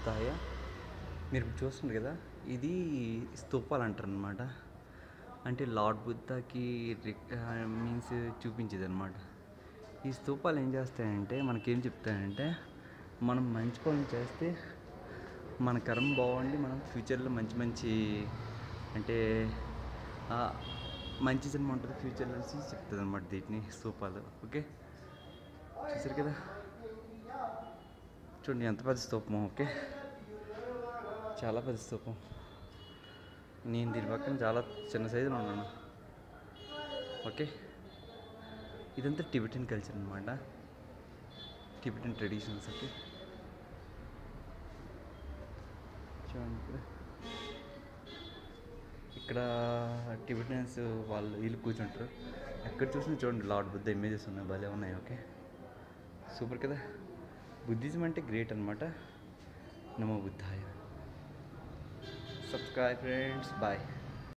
బుద్ధాయ మీరు ఇప్పుడు చూస్తున్నారు కదా ఇది స్తూపాలు అంటారు అనమాట అంటే లార్డ్ బుద్ధాకి మీన్స్ చూపించేది అనమాట ఈ స్తూపాలు ఏం చేస్తాయంటే మనకేం చెప్తాయంటే మనం మంచి పనులు చేస్తే మన కర్మ బాగుండి మనం ఫ్యూచర్లో మంచి మంచి అంటే ఆ, మంచి సినిమా ఉంటుంది ఫ్యూచర్లో అనేసి చెప్తుంది అనమాట వీటిని స్తూపాలు ఓకే చూసారు కదా చూడండి ఎంత పెద్ద స్తూపం ఓకే చాలా పెద్ద స్తూపం నేను దీని పక్కన చాలా చిన్న సైజులో ఉన్నాను ఓకే ఇదంతా టిబెటన్ కల్చర్ అనమాట టిబెటన్ ట్రెడిషన్స్ ఓకే చూడండి ఇక్కడ ఇక్కడ టిబెటన్స్ వాళ్ళు వీళ్ళు కూర్చుంటారు ఎక్కడ చూసినా చూడండి లార్డ్ బుద్ధ ఇమేజెస్ ఉన్నాయి భలే ఉన్నాయి ఓకే సూపర్ కదా బుద్ధిజం అంటే గ్రేట్ అనమాట నమో బుద్ధాయ సబ్స్క్రైబ్ ఫ్రెండ్స్ బాయ్